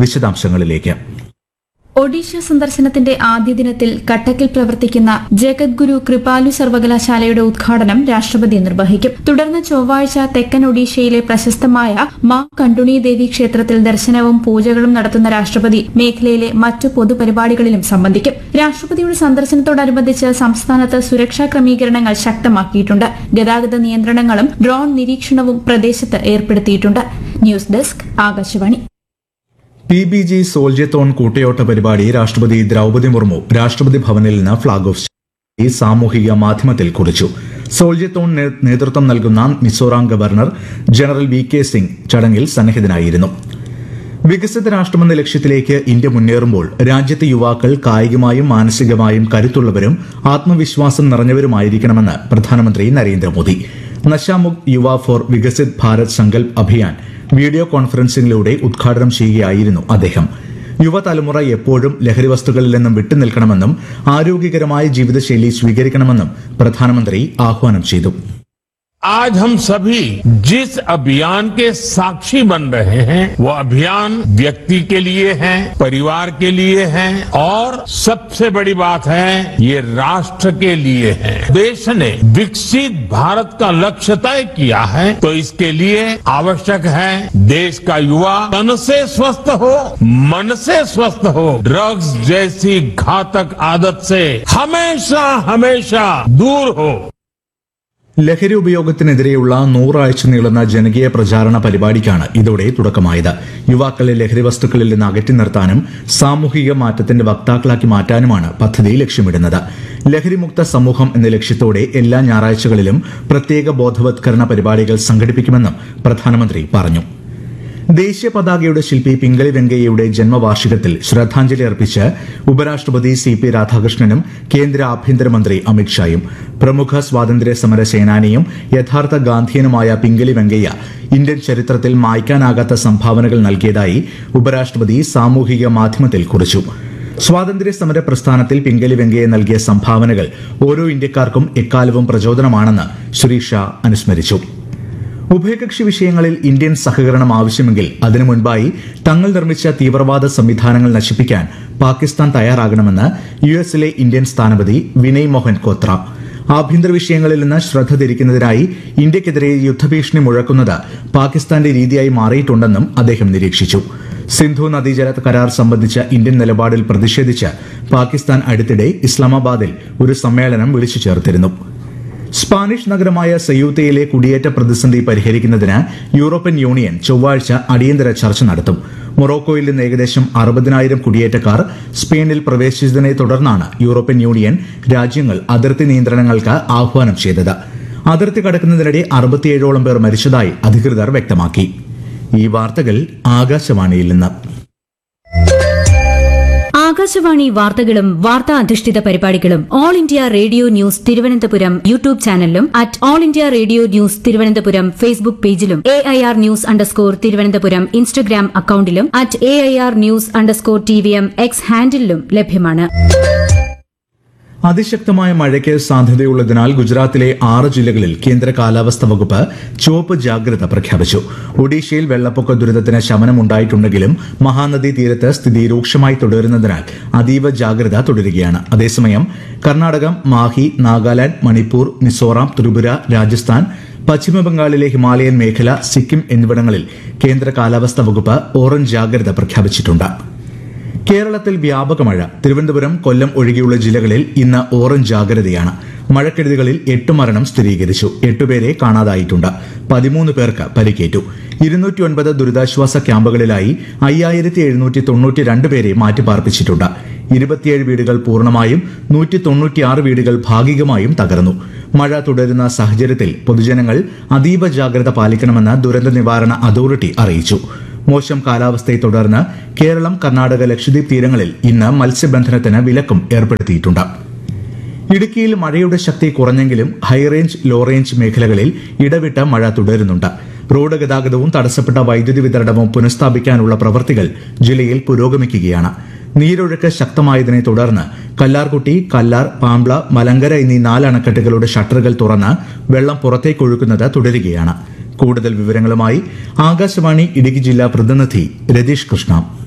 വിശദാംശങ്ങളിലേക്ക് ഒഡീഷ സന്ദർശനത്തിന്റെ ആദ്യ ദിനത്തിൽ കട്ടക്കിൽ പ്രവർത്തിക്കുന്ന ജഗദ്ഗുരു കൃപാലു സർവകലാശാലയുടെ ഉദ്ഘാടനം രാഷ്ട്രപതി നിർവഹിക്കും തുടർന്ന് ചൊവ്വാഴ്ച തെക്കൻ ഒഡീഷയിലെ പ്രശസ്തമായ മാ കണ്ടുണി ദേവി ക്ഷേത്രത്തിൽ ദർശനവും പൂജകളും നടത്തുന്ന രാഷ്ട്രപതി മേഖലയിലെ മറ്റു പൊതുപരിപാടികളിലും സംബന്ധിക്കും രാഷ്ട്രപതിയുടെ സന്ദർശനത്തോടനുബന്ധിച്ച് സംസ്ഥാനത്ത് സുരക്ഷാ ക്രമീകരണങ്ങൾ ശക്തമാക്കിയിട്ടുണ്ട് ഗതാഗത നിയന്ത്രണങ്ങളും ഡ്രോൺ നിരീക്ഷണവും പ്രദേശത്ത് ഏർപ്പെടുത്തിയിട്ടുണ്ട് news desk Akashvani P B G Soldierthon കൂട്ടയോട്ട പരിപാടി രാഷ്ട്രപതി ദ്രൌപദി മുർമു രാഷ്ട്രപതി ഭവനിൽ നിന്ന് ഫ്ളാഗ് ഓഫ് ചെയ്ത് സാമൂഹിക മാധ്യമത്തിൽ കുറിച്ചു സോൾജത്തോൺ നേ- നേതൃത്വം നൽകുന്ന Mizoram governor general V K Singh ചടങ്ങിൽ സന്നിഹിതനായിരുന്നു വികസിത രാഷ്ട്രമെന്ന ലക്ഷ്യത്തിലേക്ക് ഇന്ത്യ മുന്നേറുമ്പോൾ രാജ്യത്തെ യുവാക്കൾ കായികമായും മാനസികമായും കരുത്തുള്ളവരും ആത്മവിശ്വാസം നിറഞ്ഞവരുമായിരിക്കണമെന്ന് പ്രധാനമന്ത്രി നരേന്ദ്രമോദി നശാമുക് യുവ ഫോർ വികസിത് ഭാരത് സങ്കൽപ് അഭിയാൻ വീഡിയോ കോൺഫറൻസിംഗിലൂടെ ഉദ്ഘാടനം ചെയ്യുകയായിരുന്നു അദ്ദേഹം യുവതലമുറ എപ്പോഴും ലഹരി വസ്തുക്കളിൽ നിന്നും വിട്ടുനിൽക്കണമെന്നും ആരോഗ്യകരമായ ജീവിതശൈലി സ്വീകരിക്കണമെന്നും പ്രധാനമന്ത്രി ആഹ്വാനം ചെയ്തു आज हम सभी जिस अभियान के साक्षी बन रहे हैं वो अभियान व्यक्ति के लिए है परिवार के लिए है और सबसे बड़ी बात है ये राष्ट्र के लिए है देश ने विकसित भारत का लक्ष्य तय किया है तो इसके लिए आवश्यक है देश का युवा तन से स्वस्थ हो मन से स्वस्थ हो ड्रग्स जैसी घातक आदत से हमेशा हमेशा दूर हो ലഹരി ഉപയോഗത്തിനെതിരെയുള്ള നൂറാഴ്ച നീളുന്ന ജനകീയ പ്രചാരണ പരിപാടിക്കാണ് ഇതോടെ തുടക്കമായത് യുവാക്കളെ ലഹരി വസ്തുക്കളിൽ നിന്ന് അകറ്റി നിർത്താനും സാമൂഹിക മാറ്റത്തിന്റെ വക്താക്കളാക്കി മാറ്റാനുമാണ് പദ്ധതി ലക്ഷ്യമിടുന്നത് ലഹരിമുക്ത സമൂഹം എന്ന ലക്ഷ്യത്തോടെ എല്ലാ ഞായറാഴ്ചകളിലും പ്രത്യേക ബോധവത്കരണ പരിപാടികൾ സംഘടിപ്പിക്കുമെന്നും പ്രധാനമന്ത്രി പറഞ്ഞു ദേശീയ പതാകയുടെ ശില്പി പിംഗളി വെങ്കയ്യയുടെ ജന്മവാർഷികത്തിൽ ശ്രദ്ധാഞ്ജലി അർപ്പിച്ച് ഉപരാഷ്ട്രപതി സി പി രാധാകൃഷ്ണനും കേന്ദ്ര ആഭ്യന്തരമന്ത്രി അമിത്ഷായും പ്രമുഖ സ്വാതന്ത്ര്യ സമര സേനാനിയും യഥാർത്ഥ ഗാന്ധിയനുമായ പിംഗലി വെങ്കയ്യ ഇന്ത്യൻ ചരിത്രത്തിൽ മായ്ക്കാനാകാത്ത സംഭാവനകൾ നൽകിയതായി ഉപരാഷ്ട്രപതി സാമൂഹിക മാധ്യമത്തിൽ കുറിച്ചു സ്വാതന്ത്ര്യ സമര പ്രസ്ഥാനത്തിൽ പിംഗലി വെങ്കയ്യ നൽകിയ സംഭാവനകൾ ഓരോ ഇന്ത്യക്കാർക്കും എക്കാലവും പ്രചോദനമാണെന്ന് ശ്രീ ഷാ അനുസ്മരിച്ചു ഉഭയകക്ഷി വിഷയങ്ങളിൽ ഇന്ത്യൻ സഹകരണം ആവശ്യമെങ്കിൽ അതിനു മുൻപായി തങ്ങൾ നിർമ്മിച്ച തീവ്രവാദ സംവിധാനങ്ങൾ നശിപ്പിക്കാൻ പാകിസ്ഥാൻ തയ്യാറാകണമെന്ന് യു എസിലെ ഇന്ത്യൻ സ്ഥാനപതി വിനയ് മോഹൻ കോത്ര ആഭ്യന്തര വിഷയങ്ങളിൽ നിന്ന് ശ്രദ്ധ തിരിക്കുന്നതിനായി ഇന്ത്യക്കെതിരെ യുദ്ധഭീഷണി മുഴക്കുന്നത് പാകിസ്ഥാന്റെ രീതിയായി മാറിയിട്ടുണ്ടെന്നും അദ്ദേഹം നിരീക്ഷിച്ചു സിന്ധു നദീജല കരാർ സംബന്ധിച്ച ഇന്ത്യൻ നിലപാടിൽ പ്രതിഷേധിച്ച് പാകിസ്ഥാൻ അടുത്തിടെ ഇസ്ലാമാബാദിൽ ഒരു സമ്മേളനം വിളിച്ചു ചേർത്തിരുന്നു സ്പാനിഷ് നഗരമായ സയൂത്തയിലെ കുടിയേറ്റ പ്രതിസന്ധി പരിഹരിക്കുന്നതിന് യൂറോപ്യൻ യൂണിയൻ ചൊവ്വാഴ്ച അടിയന്തര ചർച്ച നടത്തും മൊറോക്കോയിൽ നിന്ന് ഏകദേശം അറുപതിനായിരം കുടിയേറ്റക്കാർ സ്പെയിനിൽ പ്രവേശിച്ചതിനെ തുടർന്നാണ് യൂറോപ്യൻ യൂണിയൻ രാജ്യങ്ങൾ അതിർത്തി നിയന്ത്രണങ്ങൾക്ക് ആഹ്വാനം ചെയ്തത് അതിർത്തി കടക്കുന്നതിനിടെ അറുപത്തിയേഴോളം പേർ മരിച്ചതായി അധികൃതർ വ്യക്തമാക്കി ഈ വാർത്തകൾ ആകാശവാണിയിൽ നിന്ന് ആകാശവാണി വാർത്തകളും വാർത്താ അധിഷ്ഠിത പരിപാടികളും All India Radio News Thiruvananthapuram YouTube ചാനലിലും at All India Radio News Thiruvananthapuram Facebook പേജിലും A I R news underscore Thiruvananthapuram Instagram അക്കൌണ്ടിലും at A I R news underscore T V M X ഹാൻഡിലും ലഭ്യമാണ് അതിശക്തമായ മഴയ്ക്ക് സാധ്യതയുള്ളതിനാൽ ഗുജറാത്തിലെ ആറ് ജില്ലകളിൽ കേന്ദ്ര കാലാവസ്ഥാ വകുപ്പ് ചുവപ്പ് ജാഗ്രത പ്രഖ്യാപിച്ചു ഒഡീഷയിൽ വെള്ളപ്പൊക്ക ദുരിതത്തിന് ശമനമുണ്ടായിട്ടുണ്ടെങ്കിലും മഹാനദി തീരത്ത് സ്ഥിതി രൂക്ഷമായി തുടരുന്നതിനാൽ അതീവ ജാഗ്രത തുടരുകയാണ് അതേസമയം കർണാടകം മാഹി നാഗാലാന്റ് മണിപ്പൂർ മിസോറാം ത്രിപുര രാജസ്ഥാൻ പശ്ചിമബംഗാളിലെ ഹിമാലയൻ മേഖല സിക്കിം എന്നിവിടങ്ങളിൽ കേന്ദ്ര കാലാവസ്ഥാ വകുപ്പ് ഓറഞ്ച് ജാഗ്രത പ്രഖ്യാപിച്ചിട്ടുണ്ട് കേരളത്തിൽ വ്യാപക മഴ തിരുവനന്തപുരം കൊല്ലം ഒഴികെയുള്ള ജില്ലകളിൽ ഇന്ന് ഓറഞ്ച് ജാഗ്രതയാണ് മഴക്കെടുതികളിൽ എട്ട് മരണം സ്ഥിരീകരിച്ചു എട്ടുപേരെ കാണാതായിട്ടുണ്ട് പതിമൂന്ന് പേർക്ക് പരിക്കേറ്റു ഇരുന്നൂറ്റി ഒൻപത് ദുരിതാശ്വാസ ക്യാമ്പുകളിലായി അയ്യായിരത്തി എഴുന്നൂറ്റി തൊണ്ണൂറ്റി രണ്ട് പേരെ മാറ്റിപ്പാർപ്പിച്ചിട്ടുണ്ട് ഇരുപത്തിയേഴ് വീടുകൾ പൂർണ്ണമായും നൂറ്റി തൊണ്ണൂറ്റിയാറ് വീടുകൾ ഭാഗികമായും തകർന്നു മഴ തുടരുന്ന സാഹചര്യത്തിൽ പൊതുജനങ്ങൾ അതീവ ജാഗ്രത പാലിക്കണമെന്ന് ദുരന്ത നിവാരണ അതോറിറ്റി അറിയിച്ചു മോശം കാലാവസ്ഥയെ തുടർന്ന് കേരളം കർണാടക ലക്ഷദ്വീപ് തീരങ്ങളിൽ ഇന്ന് മത്സ്യബന്ധനത്തിന് വിലക്കും ഏർപ്പെടുത്തിയിട്ടുണ്ട് ഇടുക്കിയിൽ മഴയുടെ ശക്തി കുറഞ്ഞെങ്കിലും ഹൈറേഞ്ച് ലോ റേഞ്ച് മേഖലകളിൽ ഇടവിട്ട മഴ തുടരുന്നുണ്ട് റോഡ് ഗതാഗതവും തടസ്സപ്പെട്ട വൈദ്യുതി വിതരണവും പുനഃസ്ഥാപിക്കാനുള്ള പ്രവൃത്തികൾ ജില്ലയിൽ പുരോഗമിക്കുകയാണ് നീരൊഴുക്ക് ശക്തമായതിനെ തുടർന്ന് കല്ലാർകുട്ടി കല്ലാർ പാംബ്ല മലങ്കര എന്നീ നാല് അണക്കെട്ടുകളുടെ ഷട്ടറുകൾ തുറന്ന് വെള്ളം പുറത്തേക്കൊഴുക്കുന്നത് തുടരുകയാണ് കൂടുതൽ വിവരങ്ങളുമായി ആകാശവാണി ഇടുക്കി ജില്ലാ പ്രതിനിധി രതീഷ് കൃഷ്ണ